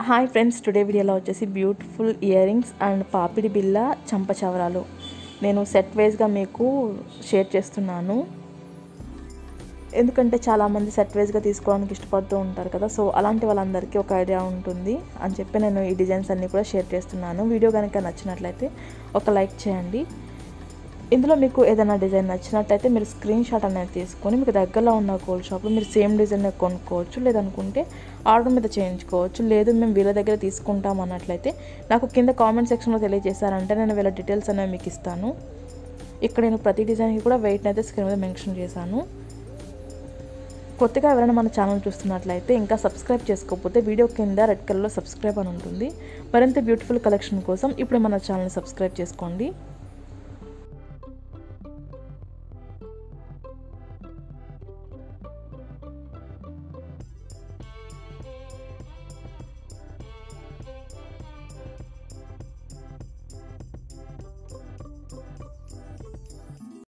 hi friends today వీడియోలో వచ్చేసి beautiful ear rings and పాపిడి బిల్ల చంపచవరాలు నేను సెట్ వైజ్గా మీకు షేర్ చేస్తున్నాను ఎందుకంటే చాలామంది సెట్ వైజ్గా తీసుకోవడానికి ఇష్టపడుతూ ఉంటారు కదా సో అలాంటి వాళ్ళందరికీ ఒక ఐడియా ఉంటుంది అని చెప్పి నేను ఈ డిజైన్స్ అన్నీ కూడా షేర్ చేస్తున్నాను వీడియో కనుక నచ్చినట్లయితే ఒక లైక్ చేయండి ఇందులో మీకు ఏదైనా డిజైన్ నచ్చినట్లయితే మీరు స్క్రీన్ షాట్ అనేది తీసుకొని మీకు దగ్గరలో ఉన్న గోల్డ్ షాప్లో మీరు సేమ్ డిజైన్ కొనుక్కోవచ్చు లేదనుకుంటే ఆర్డర్ మీద చేయించుకోవచ్చు లేదు మేము వీళ్ళ దగ్గర తీసుకుంటాం అన్నట్లయితే నాకు కింద కామెంట్ సెక్షన్లో తెలియజేశారంటే నేను వీళ్ళ డీటెయిల్స్ అనేవి మీకు ఇస్తాను ఇక్కడ నేను ప్రతి డిజైన్కి కూడా వెయిట్ అయితే స్క్రీన్ మీద మెన్షన్ చేశాను కొత్తగా ఎవరైనా మన ఛానల్ చూస్తున్నట్లయితే ఇంకా సబ్స్క్రైబ్ చేసుకోకపోతే వీడియో కింద రెడ్ కలర్లో సబ్స్క్రైబ్ అని ఉంటుంది మరింత బ్యూటిఫుల్ కలెక్షన్ కోసం ఇప్పుడు మన ఛానల్ని సబ్స్క్రైబ్ చేసుకోండి